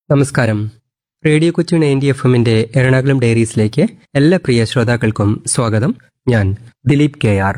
നമസ്കാരം radio Kochi ninety F എമ്മിന്റെ എറണാകുളം ഡയറീസിലേക്ക് എല്ലാ പ്രിയ ശ്രോതാക്കൾക്കും സ്വാഗതം ഞാൻ ദിലീപ് കെ ആർ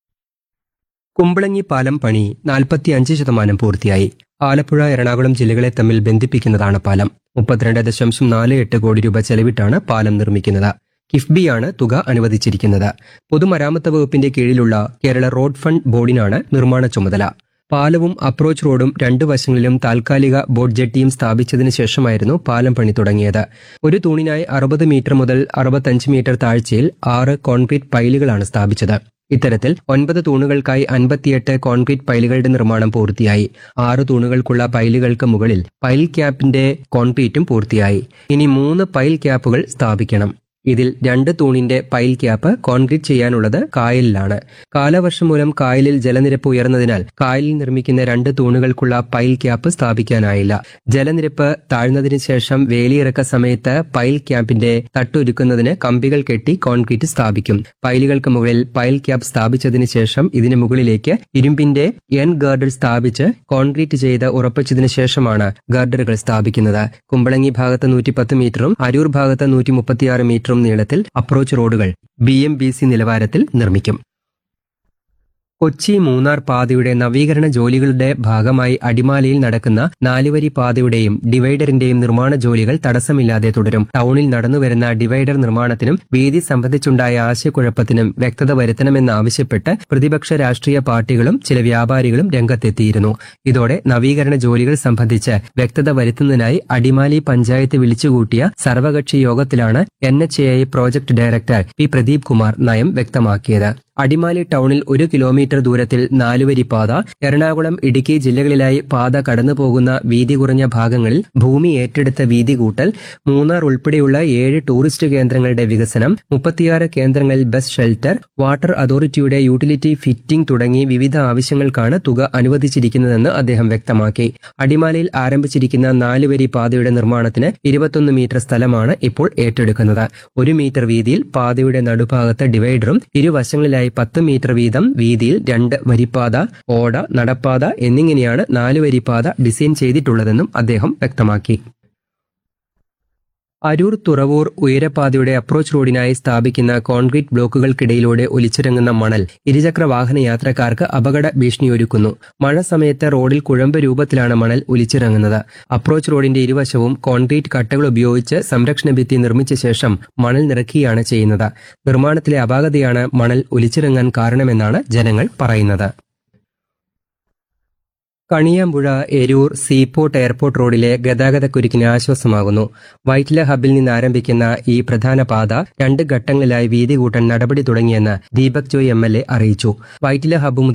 കുമ്പളങ്ങി പാലം പണി നാൽപ്പത്തി അഞ്ച് ശതമാനം പൂർത്തിയായി ആലപ്പുഴ എറണാകുളം ജില്ലകളെ തമ്മിൽ ബന്ധിപ്പിക്കുന്നതാണ് പാലം മുപ്പത്തിരണ്ട് ദശാംശം നാല് എട്ട് കോടി രൂപ ചെലവിട്ടാണ് പാലം നിർമ്മിക്കുന്നത് കിഫ്ബിയാണ് തുക അനുവദിച്ചിരിക്കുന്നത് പൊതുമരാമത്ത് വകുപ്പിന്റെ കീഴിലുള്ള കേരള റോഡ് ഫണ്ട് ബോർഡിനാണ് നിർമ്മാണ ചുമതല പാലവും അപ്രോച്ച് റോഡും രണ്ടു വശങ്ങളിലും താൽക്കാലിക ബോട്ട് ജെട്ടിയും സ്ഥാപിച്ചതിന് ശേഷമായിരുന്നു പാലം പണി തുടങ്ങിയത് ഒരു തൂണിനായി അറുപത് മീറ്റർ മുതൽ അറുപത്തഞ്ച് മീറ്റർ താഴ്ചയിൽ ആറ് കോൺക്രീറ്റ് പൈലുകളാണ് സ്ഥാപിച്ചത് ഇത്തരത്തിൽ ഒൻപത് തൂണുകൾക്കായി അൻപത്തിയെട്ട് കോൺക്രീറ്റ് പൈലുകളുടെ നിർമ്മാണം പൂർത്തിയായി ആറ് തൂണുകൾക്കുള്ള പൈലുകൾക്ക് മുകളിൽ പൈൽ ക്യാപ്പിന്റെ കോൺക്രീറ്റും പൂർത്തിയായി ഇനി മൂന്ന് പൈൽ ക്യാപ്പുകൾ സ്ഥാപിക്കണം ഇതിൽ രണ്ട് തൂണിന്റെ പൈൽ ക്യാപ്പ് കോൺക്രീറ്റ് ചെയ്യാനുള്ളത് കായലിലാണ് കാലവർഷം മൂലം കായലിൽ ജലനിരപ്പ് ഉയർന്നതിനാൽ കായലിൽ നിർമ്മിക്കുന്ന രണ്ട് തൂണുകൾക്കുള്ള പൈൽ ക്യാപ്പ് സ്ഥാപിക്കാനായില്ല ജലനിരപ്പ് താഴ്ന്നതിന് ശേഷം വേലിയിറക്ക സമയത്ത് പൈൽ ക്യാപ്പിന്റെ തട്ടൊരുക്കുന്നതിന് കമ്പികൾ കെട്ടി കോൺക്രീറ്റ് സ്ഥാപിക്കും പൈലുകൾക്ക് മുകളിൽ പൈൽ ക്യാപ്പ് സ്ഥാപിച്ചതിന് ശേഷം ഇതിന് മുകളിലേക്ക് ഇരുമ്പിന്റെ എൻ ഗാർഡർ സ്ഥാപിച്ച് കോൺക്രീറ്റ് ചെയ്ത് ഉറപ്പിച്ചതിന് ശേഷമാണ് ഗാർഡറുകൾ സ്ഥാപിക്കുന്നത് കുമ്പളങ്ങി ഭാഗത്ത് നൂറ്റിപ്പത്ത് മീറ്ററും അരൂർ ഭാഗത്ത് നൂറ്റി മുപ്പത്തിയാറ് മീറ്ററും നീളത്തിൽ അപ്രോച്ച് റോഡുകൾ ബി എം ബി സി നിലവാരത്തിൽ നിർമ്മിക്കും കൊച്ചി മൂന്നാർ പാതയുടെ നവീകരണ ജോലികളുടെ ഭാഗമായി അടിമാലിയിൽ നടക്കുന്ന നാലുവരി പാതയുടെയും ഡിവൈഡറിന്റെയും നിർമ്മാണ ജോലികൾ തടസ്സമില്ലാതെ തുടരും ടൗണിൽ നടന്നുവരുന്ന ഡിവൈഡർ നിർമ്മാണത്തിനും വീതി സംബന്ധിച്ചുണ്ടായ ആശയക്കുഴപ്പത്തിനും വ്യക്തത വരുത്തണമെന്നാവശ്യപ്പെട്ട് പ്രതിപക്ഷ രാഷ്ട്രീയ പാർട്ടികളും ചില വ്യാപാരികളും രംഗത്തെത്തിയിരുന്നു ഇതോടെ നവീകരണ ജോലികൾ സംബന്ധിച്ച് വ്യക്തത വരുത്തുന്നതിനായി അടിമാലി പഞ്ചായത്ത് വിളിച്ചുകൂട്ടിയ സർവകക്ഷി യോഗത്തിലാണ് N H A project director P Pradeep Kumar നയം വ്യക്തമാക്കിയത് അടിമാലി ടൗണിൽ ഒരു കിലോമീറ്റർ ദൂരത്തിൽ നാലുവരി പാത എറണാകുളം ഇടുക്കി ജില്ലകളിലായി പാത കടന്നു പോകുന്ന വീതി കുറഞ്ഞ ഭാഗങ്ങളിൽ ഭൂമി ഏറ്റെടുത്ത വീതി കൂട്ടൽ മൂന്നാർ ഉൾപ്പെടെയുള്ള ഏഴ് ടൂറിസ്റ്റ് കേന്ദ്രങ്ങളുടെ വികസനം മുപ്പത്തിയാറ് കേന്ദ്രങ്ങളിൽ ബസ് ഷെൽട്ടർ വാട്ടർ അതോറിറ്റിയുടെ യൂട്ടിലിറ്റി ഫിറ്റിംഗ് തുടങ്ങി വിവിധ ആവശ്യങ്ങൾക്കാണ് തുക അനുവദിച്ചിരിക്കുന്നതെന്ന് അദ്ദേഹം വ്യക്തമാക്കി അടിമാലിയിൽ ആരംഭിച്ചിരിക്കുന്ന നാലുവരി പാതയുടെ നിർമ്മാണത്തിന് ഇരുപത്തൊന്ന് മീറ്റർ സ്ഥലമാണ് ഇപ്പോൾ ഏറ്റെടുക്കുന്നത് ഒരു മീറ്റർ വീതിയിൽ പാതയുടെ നടുഭാഗത്ത് ഡിവൈഡറും ഇരുവശങ്ങളിലായി പത്ത് മീറ്റർ വീതം വീതിയിൽ രണ്ട് വരിപ്പാത ഓട നടപ്പാത എന്നിങ്ങനെയാണ് നാല് വരിപ്പാത ഡിസൈൻ ചെയ്തിട്ടുള്ളതെന്നും അദ്ദേഹം വ്യക്തമാക്കി അരൂർ തുറവൂർ ഉയരപ്പാതയുടെ അപ്രോച്ച് റോഡിനായി സ്ഥാപിക്കുന്ന കോൺക്രീറ്റ് ബ്ലോക്കുകൾക്കിടയിലൂടെ ഒലിച്ചിറങ്ങുന്ന മണൽ ഇരുചക്ര വാഹന യാത്രക്കാർക്ക് അപകട ഭീഷണിയൊരുക്കുന്നു മഴ സമയത്ത് റോഡിൽ കുഴമ്പ് രൂപത്തിലാണ് മണൽ ഒലിച്ചിറങ്ങുന്നത് അപ്രോച്ച് റോഡിന്റെ ഇരുവശവും കോൺക്രീറ്റ് കട്ടകൾ ഉപയോഗിച്ച് സംരക്ഷണ ഭിത്തി നിർമ്മിച്ച ശേഷം മണൽ നിറയ്ക്കുകയാണ് ചെയ്യുന്നത് നിർമ്മാണത്തിലെ അപാകതയാണ് മണൽ ഒലിച്ചിറങ്ങാൻ കാരണമെന്നാണ് ജനങ്ങൾ പറയുന്നത് കണിയാമ്പുഴ എരൂർ സീപോർട്ട് എയർപോർട്ട് റോഡിലെ ഗതാഗതക്കുരുക്കിന് ആശ്വാസമാകുന്നു വൈറ്റില ഹബിൽ നിന്ന് ആരംഭിക്കുന്ന ഈ പ്രധാന പാത രണ്ട് ഘട്ടങ്ങളിലായി വീതി കൂട്ടാൻ നടപടി തുടങ്ങിയെന്ന് Deepak Joy M L A അറിയിച്ചു വൈറ്റില ഹബ്ബ് മുതൽ